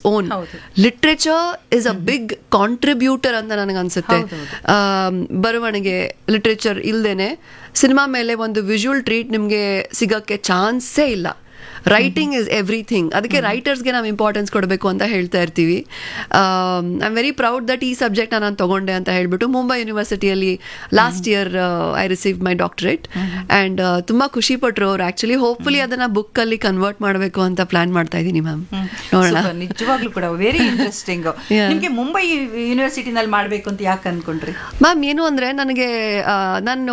Own ಹೌದು. Literature is a big contributor ಅಂತ ನನಗೆ ಅನ್ಸುತ್ತೆ ಹೌದೌದು. ಆಮ್, ಬರವಣಿಗೆ ಲಿಟ್ರೇಚರ್ ಇಲ್ದೇನೆ ಸಿನಿಮಾ ಮೇಲೆ ಒಂದು ವಿಜುವಲ್ ಟ್ರೀಟ್ ನಿಮಗೆ ಸಿಗಕ್ಕೆ ಚಾನ್ಸೇ ಇಲ್ಲ ರೈಟಿಂಗ್ ಇಸ್ ಎವ್ರಿಥಿಂಗ್ ಅದಕ್ಕೆ ರೈಟರ್ಸ್ಗೆ ನಾವು ಇಂಪಾರ್ಟೆನ್ಸ್ ಕೊಡಬೇಕು ಅಂತ ಹೇಳ್ತಾ ಇರ್ತೀವಿ I am very proud that ಈ ಸಬ್ಜೆಕ್ಟ್ ನಾನು ತಗೊಂಡೆ ಅಂತ ಹೇಳ್ಬಿಟ್ಟು ಮುಂಬೈ ಯೂನಿವರ್ಸಿಟಿಯಲ್ಲಿ last year I receive my doctorate and ತುಂಬ ಖುಷಿ ಪಟ್ರು ಅವ್ರು ಆ್ಯಕ್ಚುಲಿ ಹೋಪ್ಫುಲಿ ಅದನ್ನ ಬುಕ್ಕಲ್ಲಿ ಕನ್ವರ್ಟ್ ಮಾಡಬೇಕು ಅಂತ ಪ್ಲಾನ್ ಮಾಡ್ತಾ ಇದ್ದೀನಿ ಮ್ಯಾಮ್ ನೋಡೋಣ Super, ನಿಜವಾಗ್ಲೂ ಕೂಡ ವೆರಿ ಇಂಟ್ರೆಸ್ಟಿಂಗ್ Yeah. ನಿಮ್ಗೆ ಮುಂಬೈ ಯೂನಿವರ್ಸಿಟಿನಲ್ಲಿ ಮಾಡ್ಬೇಕು ಅಂತ ಯಾಕೆ ಅನ್ಕೊಂಡ್ರಿ ಮ್ಯಾಮ್ ಏನು ಅಂದರೆ ನನಗೆ ಆ, ನಾನು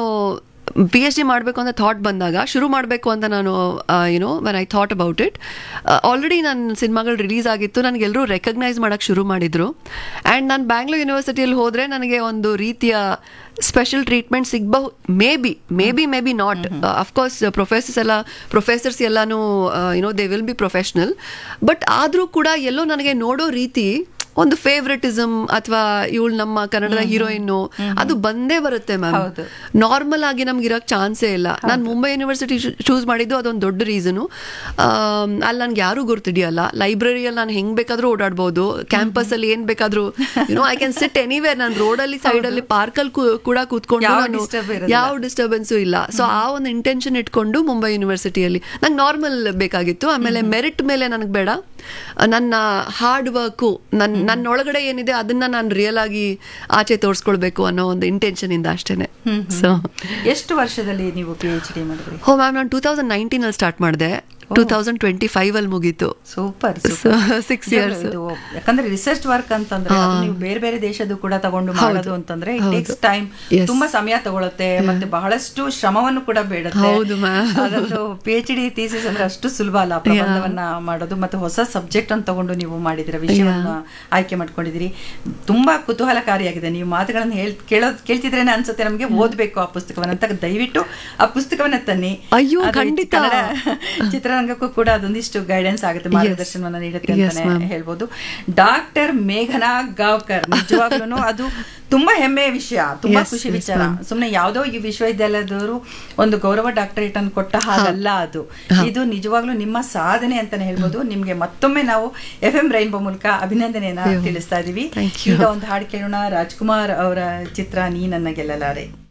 ಪಿ ಎಚ್ ಡಿ ಮಾಡಬೇಕು ಅಂತ ಥಾಟ್ ಬಂದಾಗ ಶುರು ಮಾಡಬೇಕು ಅಂತ ನಾನು you know when I thought about it already ನನ್ನ ಸಿನಿಮಾಗಳು ರಿಲೀಸ್ ಆಗಿತ್ತು ನನಗೆಲ್ಲರೂ ರೆಕಗ್ನೈಸ್ ಮಾಡೋಕ್ಕೆ ಶುರು ಮಾಡಿದರು ಆ್ಯಂಡ್ ನಾನು ಬ್ಯಾಂಗ್ಳೂರ್ ಯೂನಿವರ್ಸಿಟಿಯಲ್ಲಿ ಹೋದರೆ ನನಗೆ ಒಂದು ರೀತಿಯ ಸ್ಪೆಷಲ್ ಟ್ರೀಟ್ಮೆಂಟ್ ಸಿಗ್ಬಹು maybe maybe maybe not of course professors ಎಲ್ಲ ಪ್ರೊಫೆಸರ್ಸ್ ಎಲ್ಲಾನು you know they will be professional but ಆದರೂ ಕೂಡ ಎಲ್ಲೋ ನನಗೆ ನೋಡೋ ರೀತಿ ಒಂದು ಫೇವ್ರೆಟಿಸಮ್ ಅಥವಾ ಇವಳು ನಮ್ಮ ಕನ್ನಡದ ಹೀರೋಯಿನ್ನು ಅದು ಬಂದೇ ಬರುತ್ತೆ ಮ್ಯಾಮ್ ಹೌದು. ನಾರ್ಮಲ್ ಆಗಿ ನಮ್ಗೆ ಇರೋಕ್ಕೆ ಚಾನ್ಸೇ ಇಲ್ಲ ನಾನು ಮುಂಬೈ ಯೂನಿವರ್ಸಿಟಿ ಚೂಸ್ ಮಾಡಿದ್ದು ಅದೊಂದು ದೊಡ್ಡ ರೀಸನು ಅಲ್ಲಿ ನನ್ಗೆ ಯಾರೂ ಗುರ್ತಿಡಿಯಲ್ಲ ಲೈಬ್ರರಿಯಲ್ಲಿ ನಾನು ಹೆಂಗ್ ಬೇಕಾದ್ರೂ ಓಡಾಡ್ಬೋದು ಕ್ಯಾಂಪಸ್ ಅಲ್ಲಿ ಏನ್ ಬೇಕಾದ್ರೂ you know I can sit anywhere ನಾನು ರೋಡಲ್ಲಿ ಸೈಡಲ್ಲಿ ಪಾರ್ಕಲ್ಲಿ ಕೂಡ ಕೂತ್ಕೊಂಡು ಯಾವ ನಾನು disturb ಇರೋದಿಲ್ಲ. ಯಾವ ಡಿಸ್ಟರ್ಬೆನ್ಸು ಇಲ್ಲ ಸೊ ಆ ಒಂದು ಇಂಟೆನ್ಷನ್ ಇಟ್ಕೊಂಡು ಮುಂಬೈ ಯೂನಿವರ್ಸಿಟಿಯಲ್ಲಿ ನಂಗೆ ನಾರ್ಮಲ್ ಬೇಕಾಗಿತ್ತು ಆಮೇಲೆ ಮೆರಿಟ್ ಮೇಲೆ ನನಗೆ ಬೇಡ ನನ್ನ ಹಾರ್ಡ್ ವರ್ಕು ನನ್ನ ನನ್ನ ಒಳಗಡೆ ಏನಿದೆ ಅದನ್ನ ನಾನು ರಿಯಲ್ ಆಗಿ ಆಚೆ ತೋರಿಸ್ಕೊಳ್ಬೇಕು ಅನ್ನೋ ಒಂದು ಇಂಟೆನ್ಷನ್ ಇಂದ ಅಷ್ಟೇನೆ ಸೊ ಎಷ್ಟು ವರ್ಷದಲ್ಲಿ ನೀವು ಪಿ ಎಚ್ ಡಿ ಮಾಡಿದ್ರಿ ಹೋ ಮ್ಯಾಮ್ ನಾನು ಟೂ ತೌಸಂಡ್ ನೈನ್ಟೀನ್ ಅಲ್ಲಿ ಸ್ಟಾರ್ಟ್ ಮಾಡಿದೆ ಟೂ ತೌಸಂಡ್ ಟ್ವೆಂಟಿ ಫೈವ್ ಅಲ್ಲಿ ಮುಗೀತು ಸೂಪರ್ six years. ಯಾಕಂದ್ರೆ ರಿಸರ್ಚ್ ವರ್ಕ್ ಅಂತಂದ್ರೆ ಅದು ನೀವು ಬೇರೆ ಬೇರೆ ದೇಶದ್ದು ಕೂಡ ತಗೊಂಡು ಮಾಡೋದು ಅಂತಂದ್ರೆ ಇಟ್ ಹೌದು. Takes time Yes. ತುಂಬಾ ಸಮಯ ತಗೊಳುತ್ತೆ ಮತ್ತೆ ಬಹಳಷ್ಟು ಶ್ರಮವನ್ನು ಕೂಡ ಬೇಡುತ್ತೆ ಹೌದು, ma'am. ಅದೊಂದು ಪಿ ಎಚ್ ಡಿ ಥೀಸಿಸ್ ಅಂದ್ರೆ ಅಷ್ಟು ಸುಲಭ ಅಲ್ಲ ಪ್ರಬಂಧವನ್ನ ಮಾಡೋದು ಮತ್ತೆ ಹೊಸ ಸಬ್ಜೆಕ್ಟ್ ಅನ್ನು ತಗೊಂಡು ನೀವು ಮಾಡಿದಿರ ವಿಷಯವನ್ನ ಆಯ್ಕೆ ಮಾಡ್ಕೊಂಡಿದ್ದೀರಿ ತುಂಬಾ ಕುತೂಹಲಕಾರಿಯಾಗಿದೆ ನೀವು ಮಾತುಗಳನ್ನ ಹೇಳ್ ಕೇಳೋದ್ ಕೇಳ್ತಿದ್ರೇನೆ ಅನ್ಸುತ್ತೆ ನಮಗೆ ಓದ್ಬೇಕು ಆ ಪುಸ್ತಕವನ್ನ ಅಂತ ದಯವಿಟ್ಟು ಆ ಪುಸ್ತಕವನ್ನ ತನ್ನಿ ಅಯ್ಯೋ, ಅದು ಖಂಡಿತ. ಕನ್ನಡ ಚಿತ್ರರಂಗಕ್ಕೂ ಕೂಡ ಅದೊಂದಿಷ್ಟು ಗೈಡೆನ್ಸ್ ಆಗುತ್ತೆ ಮಾರ್ಗದರ್ಶನವನ್ನ ನೀಡುತ್ತೆ Yes, ಅಂತಾನೆ ma'am. ಹೇಳ್ಬೋದು ಡಾಕ್ಟರ್ ಮೇಘನಾ ಗಾವ್ಕರ್ ನಿಜವಾಗ್ಲೂ ಅದು ತುಂಬಾ ಹೆಮ್ಮೆಯ ವಿಷಯ ತುಂಬಾ Yes, ಖುಷಿ yes, ವಿಚಾರ ma'am. ಸುಮ್ನೆ ಯಾವ್ದೋ ಈ ವಿಶ್ವವಿದ್ಯಾಲಯದವರು ಒಂದು ಗೌರವ ಡಾಕ್ಟರೇಟ್ ಅನ್ನು ಕೊಟ್ಟ ಹಾಗಲ್ಲ ಅದು ಇದು ನಿಜವಾಗ್ಲೂ ನಿಮ್ಮ ಸಾಧನೆ ಅಂತಾನೆ ಹೇಳ್ಬೋದು ನಿಮ್ಗೆ ಮತ್ತೊಮ್ಮೆ ನಾವು ಎಫ್ ಎಂ ರೈನ್ಬೋ ಮೂಲಕ ಅಭಿನಂದನೆಯನ್ನ ಅಯ್ಯೋ, ತಿಳಿಸ್ತಾ ಇದೀವಿ thank you. ಈಗ ಒಂದು ಹಾಡು ಕೇಳೋಣ ರಾಜ್ಕುಮಾರ್ ಅವರ ಚಿತ್ರ ನೀ ನನ್ನ ಗೆಲ್ಲಲಾರೆ